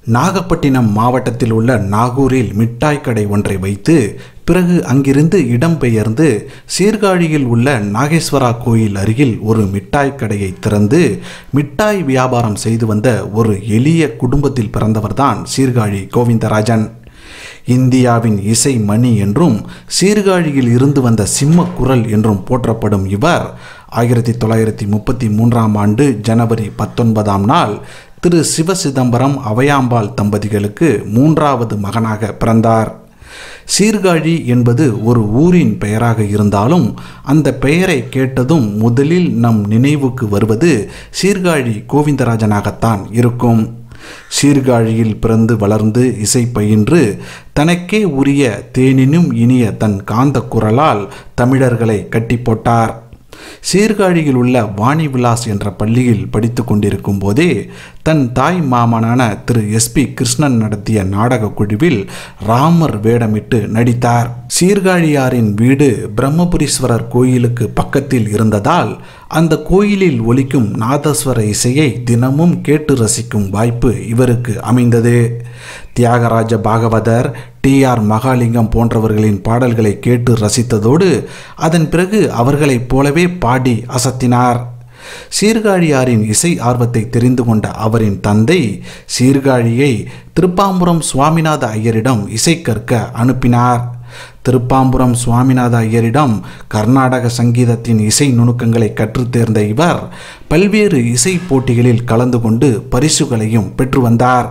நாகப்பட்டினம் மாவட்டத்தில் உள்ள நாகூரில் மிட்டாய் கடை ஒன்றை வைத்து பிறகு அங்கிருந்து இடம்பெயர்ந்து சீர்காழியில் உள்ள நாகேஸ்வரா கோயில் அருகில் ஒரு மிட்டாய் கடையை திறந்து மிட்டாய் வியாபாரம் செய்து வந்த ஒரு எளிய குடும்பத்தில் பிறந்தவர்தான் சீர்காழி கோவிந்தராஜன் இந்தியாவின் இசை மணி என்றும் சீர்காழியில் இருந்து வந்த சிம்ம குரல் என்றும் போற்றப்படும் இவர் ஆயிரத்தி தொள்ளாயிரத்தி முப்பத்தி மூன்றாம் ஆண்டு ஜனவரி பத்தொன்பதாம் நாள் திரு சிவ சிதம்பரம் அவையாம்பாள் தம்பதிகளுக்கு மூன்றாவது மகனாக பிறந்தார் சீர்காழி என்பது ஒரு ஊரின் பெயராக இருந்தாலும் அந்த பெயரை கேட்டதும் முதலில் நம் நினைவுக்கு வருவது சீர்காழி கோவிந்தராஜனாகத்தான் இருக்கும் சீர்காழியில் பிறந்து வளர்ந்து இசை பயின்று தனக்கே உரிய தேனினும் இனிய தன் காந்த குரலால் தமிழர்களை கட்டி போட்டார் சீர்காழியில் உள்ள வாணி விலாஸ் என்ற பள்ளியில் படித்து கொண்டிருக்கும் போதே தன் தாய் மாமனான திரு எஸ் பி கிருஷ்ணன் நடத்திய நாடக குழுவில் ராமர் வேடமிட்டு நடித்தார் சீர்காழியாரின் வீடு பிரம்மபுரீஸ்வரர் கோயிலுக்கு பக்கத்தில் இருந்ததால் அந்த கோயிலில் ஒலிக்கும் நாதஸ்வர இசையை தினமும் கேட்டு ரசிக்கும் வாய்ப்பு இவருக்கு அமைந்தது தியாகராஜ பாகவதர் டி ஆர் மகாலிங்கம் போன்றவர்களின் பாடல்களை கேட்டு ரசித்ததோடு அதன் பிறகு அவர்களைப் போலவே பாடி அசத்தினார் சீர்காழியாரின் இசை ஆர்வத்தை தெரிந்து கொண்ட அவரின் தந்தை சீர்காழியை திருப்பாம்புரம் சுவாமிநாத ஐயரிடம் இசை கற்க அனுப்பினார் திருப்பாம்புரம் சுவாமிநாத ஐயரிடம் கர்நாடக சங்கீதத்தின் இசை நுணுக்கங்களை கற்றுத் தேர்ந்த இவர் பல்வேறு இசை போட்டிகளில் கலந்து கொண்டு பரிசுகளையும் பெற்று வந்தார்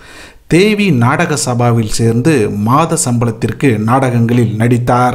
தேவி நாடக சபாவில் சேர்ந்து மாத சம்பளத்திற்கு நாடகங்களில் நடித்தார்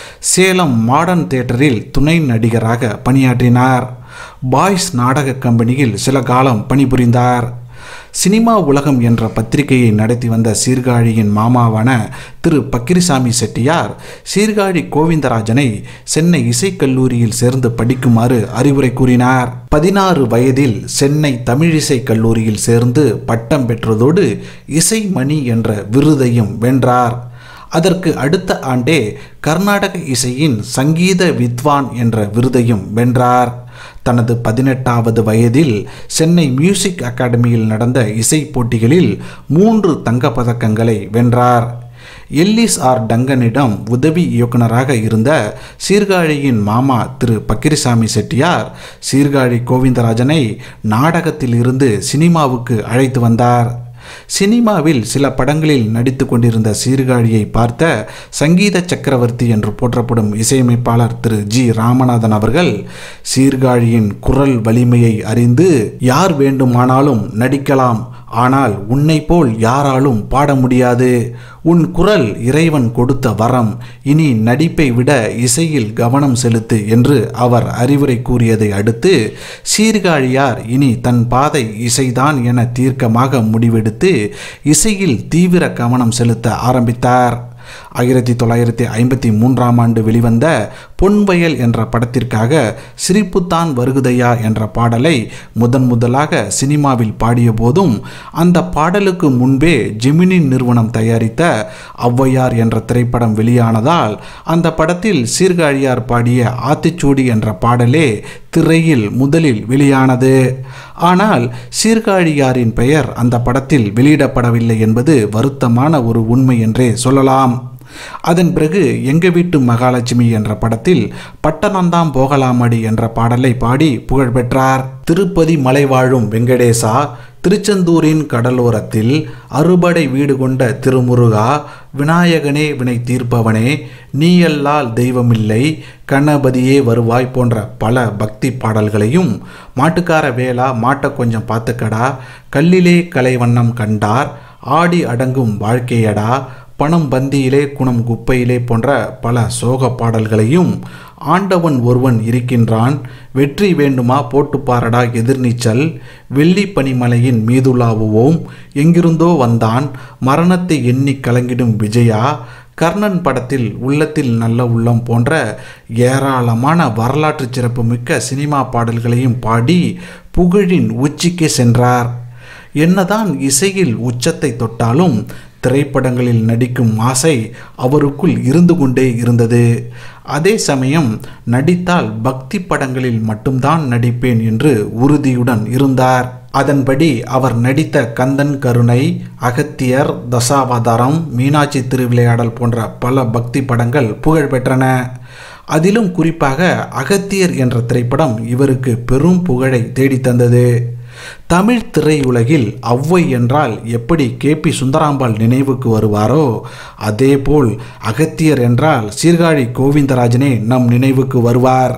சேலம் மாடர்ன் தியேட்டரில் துணை நடிகராக பணியாற்றினார் பாய்ஸ் நாடக கம்பெனியில் சில காலம் பணிபுரிந்தார் சினிமா உலகம் என்ற பத்திரிகையை நடத்தி வந்த சீர்காழியின் மாமாவான திரு பக்கிரிசாமி செட்டியார் சீர்காழி கோவிந்தராஜனை சென்னை இசைக்கல்லூரியில் சேர்ந்து படிக்குமாறு அறிவுரை கூறினார் பதினாறு வயதில் சென்னை தமிழிசை கல்லூரியில் சேர்ந்து பட்டம் பெற்றதோடு இசைமணி என்ற விருதையும் வென்றார் அதற்கு அடுத்த ஆண்டே கர்நாடக இசையின் சங்கீத வித்வான் என்ற விருதையும் வென்றார் தனது பதினெட்டாவது வயதில் சென்னை மியூசிக் அகாடமியில் நடந்த இசை போட்டிகளில் மூன்று தங்கப்பதக்கங்களை வென்றார் எல்லிஸ் ஆர் டங்கனிடம் உதவி இயக்குனராக இருந்த சீர்காழியின் மாமா திரு பக்கிரிசாமி செட்டியார் சீர்காழி கோவிந்தராஜனை நாடகத்தில் இருந்து சினிமாவுக்கு அழைத்து வந்தார் சினிமாவில் சில படங்களில் நடித்து கொண்டிருந்த சீர்காழியை பார்த்த சங்கீத சக்கரவர்த்தி என்று போற்றப்படும் இசையமைப்பாளர் திரு ஜி ராமநாதன் அவர்கள் சீர்காழியின் குரல் வலிமையை அறிந்து யார் வேண்டுமானாலும் நடிக்கலாம் ஆனால் உன்னை போல் யாராலும் பாட முடியாது உன் குரல் இறைவன் கொடுத்த வரம் இனி நடிப்பை விட இசையில் கவனம் செலுத்து என்று அவர் அறிவுரை கூறியதை அடுத்து சீர்காழியார் இனி தன் பாதை இசைதான் என தீர்க்கமாக முடிவெடுத்து இசையில் தீவிர கவனம் செலுத்த ஆரம்பித்தார் ஆயிரத்தி தொள்ளாயிரத்தி ஐம்பத்தி மூன்றாம் ஆண்டு வெளிவந்த பொன்வயல் என்ற படத்திற்காக சிரிப்புத்தான் வருகுதையா என்ற பாடலை முதன் முதலாக சினிமாவில் பாடிய போதும் அந்த பாடலுக்கு முன்பே ஜெமினி நிறுவனம் தயாரித்த ஔவையார் என்ற திரைப்படம் வெளியானதால் அந்த படத்தில் சீர்காழியார் பாடிய ஆத்திச்சூடி என்ற பாடலே திரையில் முதலில் வெளியானது ஆனால் சீர்காழியாரின் பெயர் அந்த படத்தில் வெளியிடப்படவில்லை என்பது வருத்தமான ஒரு உண்மை என்றே சொல்லலாம் அதன் பிறகு எங்க வீட்டு மகாலட்சுமி என்ற படத்தில் பட்டணம்தான் போகலாமடி என்ற பாடலை பாடி புகழ் பெற்றார் திருப்பதி மலை வாழும் வெங்கடேசா திருச்செந்தூரின் கடலோரத்தில் அறுபடை வீடு கொண்ட திருமுருகா விநாயகனே வினை தீர்ப்பவனே நீயல்லால் தெய்வமில்லை கணபதியே வருவாய் போன்ற பல பக்தி பாடல்களையும் மாட்டுக்கார வேளா மாட்டை கொஞ்சம் பார்த்துக்கடா கல்லிலே கலைவண்ணம் கண்டார் ஆடி அடங்கும் வாழ்க்கையடா பணம் பந்தியிலே குணம் குப்பையிலே போன்ற பல சோக பாடல்களையும் ஆண்டவன் ஒருவன் இருக்கின்றான் வெற்றி வேண்டுமா போட்டு பாரடா எதிர்நீச்சல் வெள்ளி பனிமலையின் மீதுலாவுவோம் எங்கிருந்தோ வந்தான் மரணத்தை எண்ணி கலங்கிடும் விஜயா கர்ணன் படத்தில் உள்ளத்தில் நல்ல உள்ளம் போன்ற ஏராளமான வரலாற்று சிறப்புமிக்க சினிமா பாடல்களையும் பாடி புகழின் உச்சிக்கு சென்றார் என்னதான் இசையில் உச்சத்தை தொட்டாலும் திரைப்படங்களில் நடிக்கும் ஆசை அவருக்குள் இருந்து கொண்டே இருந்தது அதே சமயம் நடித்தால் பக்தி படங்களில் மட்டும்தான் நடிப்பேன் என்று உறுதியுடன் இருந்தார் அதன்படி அவர் நடித்த கந்தன் கருணை அகத்தியர் தசாவதாரம் மீனாட்சி திருவிளையாடல் போன்ற பல பக்தி படங்கள் புகழ் பெற்றன அதிலும் குறிப்பாக அகத்தியர் என்ற திரைப்படம் இவருக்கு பெரும் புகழை தேடித்தந்தது தமிழ் திரையுலகில் ஔவை என்றால் எப்படி கே பி சுந்தராம்பாள் நினைவுக்கு வருவாரோ அதேபோல் அகத்தியர் என்றால் சீர்காழி கோவிந்தராஜனே நம் நினைவுக்கு வருவார்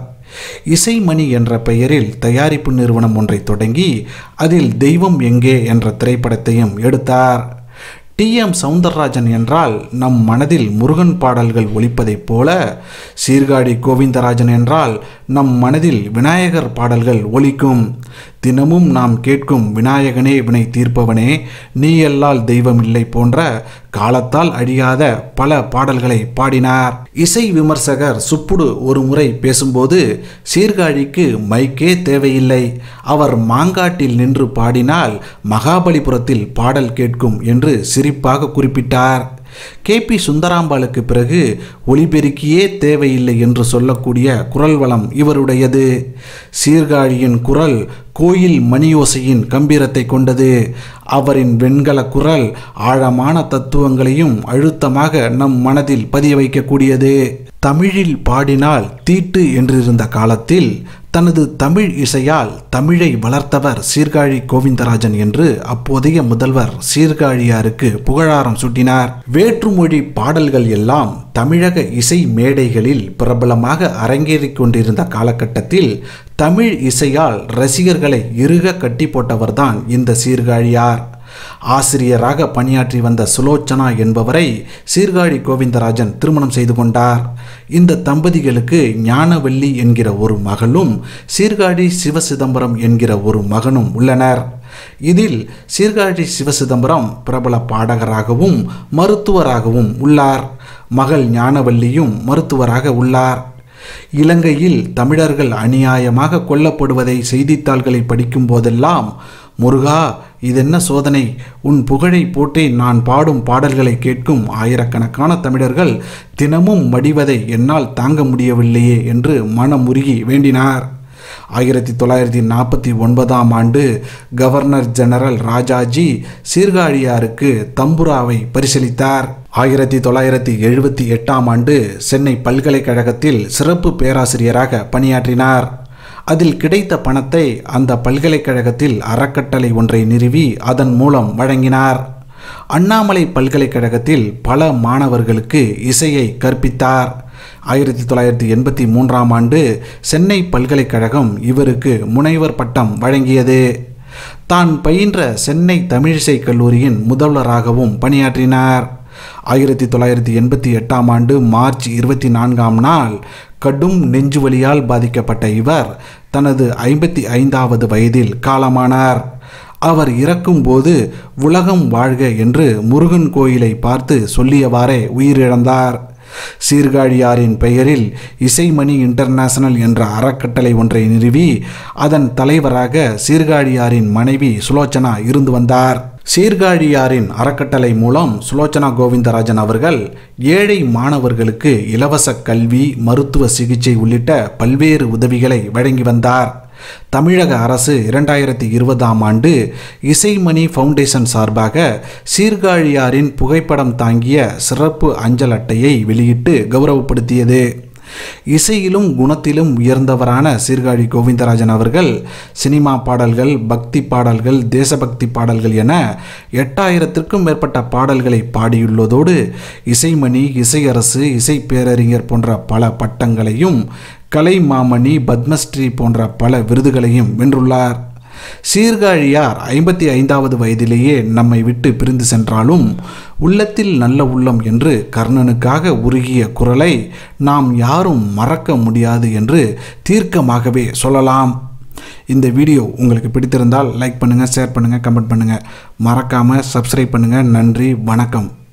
இசைமணி என்ற பெயரில் தயாரிப்பு நிறுவனம் ஒன்றை தொடங்கி அதில் தெய்வம் எங்கே என்ற திரைப்படத்தையும் எடுத்தார் டி எம் சவுந்தரராஜன் என்றால் நம் மனதில் முருகன் பாடல்கள் ஒலிப்பதைப் போல சீர்காழி கோவிந்தராஜன் என்றால் நம் மனதில் விநாயகர் பாடல்கள் ஒலிக்கும் தினமும் நாம் கேட்கும் விநாயகனே வினை தீர்ப்பவனே நீ எல்லால் தெய்வமில்லை போன்ற காலத்தால் அழியாத பல பாடல்களை பாடினார் இசை விமர்சகர் சுப்புடு ஒரு முறை பேசும்போது சீர்காழிக்கு மைக்கே தேவையில்லை அவர் மாங்காட்டில் நின்று பாடினால் மகாபலிபுரத்தில் பாடல் கேட்கும் என்று சிரிப்பாக குறிப்பிட்டார் கே பி சுந்தராம்பாளுக்கு பிறகு ஒளிபெருக்கியே தேவையில்லை என்று சொல்லக்கூடிய குரல் வளம் இவருடையது சீர்காழியின் குரல் கோயில் மணியோசையின் கம்பீரத்தை கொண்டது அவரின் வெண்கல குரல் ஆழமான தத்துவங்களையும் அழுத்தமாக நம் மனதில் பதிய வைக்கக்கூடியது தமிழில் பாடினால் தீட்டு என்றிருந்த காலத்தில் தனது தமிழ் இசையால் தமிழை வளர்த்தவர் சீர்காழி கோவிந்தராஜன் என்று அப்போதைய முதல்வர் சீர்காழியாருக்கு புகழாரம் சூட்டினார் வேற்றுமொழி பாடல்கள் எல்லாம் தமிழக இசை மேடைகளில் பிரபலமாக அரங்கேறிக் கொண்டிருந்த காலகட்டத்தில் தமிழ் இசையால் ரசிகர்களை இறுக கட்டி போட்டவர்தான் இந்த சீர்காழியார் ஆசிரியராக பணியாற்றி வந்த சுலோச்சனா என்பவரை சீர்காழி கோவிந்தராஜன் திருமணம் செய்து கொண்டார் இந்த தம்பதிகளுக்கு ஞானவல்லி என்கிற ஒரு மகளும் சீர்காழி சிவசிதம்பரம் என்கிற ஒரு மகனும் உள்ளனர் இதில் சீர்காழி சிவசிதம்பரம் பிரபல பாடகராகவும் மருத்துவராகவும் உள்ளார் மகள் ஞானவல்லியும் மருத்துவராக உள்ளார் இலங்கையில் தமிழர்கள் அநியாயமாக கொல்லப்படுவதை செய்தித்தாள்களை படிக்கும் போதெல்லாம் முருகா இதென்ன சோதனை உன் புகழை போட்டே நான் பாடும் பாடல்களை கேட்கும் ஆயிரக்கணக்கான தமிழர்கள் தினமும் மடிவதை என்னால் தாங்க முடியவில்லையே என்று மனமுருகி வேண்டினார் ஆயிரத்தி தொள்ளாயிரத்தி நாற்பத்தி ஒன்பதாம் ஆண்டு கவர்னர் ஜெனரல் ராஜாஜி சீர்காழியாருக்கு தம்புராவை பரிசீலித்தார் ஆயிரத்தி தொள்ளாயிரத்தி எழுபத்தி எட்டாம் ஆண்டு சென்னை பல்கலைக்கழகத்தில் சிறப்பு பேராசிரியராக பணியாற்றினார் அதில் கிடைத்த பணத்தை அந்த பல்கலைக்கழகத்தில் அறக்கட்டளை ஒன்றை நிறுவி அதன் மூலம் வழங்கினார் அண்ணாமலை பல்கலைக்கழகத்தில் பல மாணவர்களுக்கு இசையை கற்பித்தார் ஆயிரத்தி தொள்ளாயிரத்தி எண்பத்தி மூன்றாம் ஆண்டு சென்னை பல்கலைக்கழகம் இவருக்கு முனைவர் பட்டம் வழங்கியது தான் பயின்ற சென்னை தமிழிசை கல்லூரியின் முதல்வராகவும் பணியாற்றினார் ஆயிரத்தி தொள்ளாயிரத்தி எண்பத்தி எட்டாம் ஆண்டு மார்ச் இருபத்தி நான்காம் நாள் கடும் நெஞ்சுவலியால் பாதிக்கப்பட்ட இவர் தனது ஐம்பத்தி ஐந்தாவது வயதில் காலமானார் அவர் இறக்கும்போது உலகம் வாழ்க என்று முருகன் கோயிலை பார்த்து சொல்லியவாறே உயிரிழந்தார் சீர்காழியாரின் பெயரில் இசைமணி இன்டர்நேஷனல் என்ற அறக்கட்டளை ஒன்றை நிறுவி அதன் தலைவராக சீர்காழியாரின் மனைவி சுலோச்சனா இருந்து வந்தார் சீர்காழியாரின் அறக்கட்டளை மூலம் சுலோச்சனா கோவிந்தராஜன் அவர்கள் ஏழை மாணவர்களுக்கு இலவச கல்வி மருத்துவ சிகிச்சை உள்ளிட்ட பல்வேறு உதவிகளை வழங்கி வந்தார் தமிழக அரசு இரண்டாயிரத்தி இருபதாம் ஆண்டு இசைமணி ஃபவுண்டேஷன் சார்பாக சீர்காழியாரின் புகைப்படம் தாங்கிய சிறப்பு அஞ்சல் அட்டையை வெளியிட்டு கௌரவப்படுத்தியது இசையிலும் குணத்திலும் உயர்ந்தவரான சீர்காழி கோவிந்தராஜன் அவர்கள் சினிமா பாடல்கள் பக்தி பாடல்கள் தேசபக்தி பாடல்கள் என எட்டாயிரத்திற்கும் மேற்பட்ட பாடல்களை பாடியுள்ளதோடு இசைமணி இசையரசு இசை பேரறிஞர் போன்ற பல பட்டங்களையும் கலை மாமணி பத்மஸ்ரீ போன்ற பல விருதுகளையும் வென்றுள்ளார் சீர்காழியார் ஐம்பத்தி ஐந்தாவது வயதிலேயே நம்மை விட்டு பிரிந்து சென்றாலும் உள்ளத்தில் நல்ல உள்ளம் என்று கர்ணனுக்காக உருகிய குரலை நாம் யாரும் மறக்க முடியாது என்று தீர்க்கமாகவே சொல்லலாம் இந்த வீடியோ உங்களுக்கு பிடித்திருந்தால் லைக் பண்ணுங்கள் ஷேர் பண்ணுங்கள் கமெண்ட் பண்ணுங்கள் மறக்காமல் சப்ஸ்கிரைப் பண்ணுங்கள் நன்றி வணக்கம்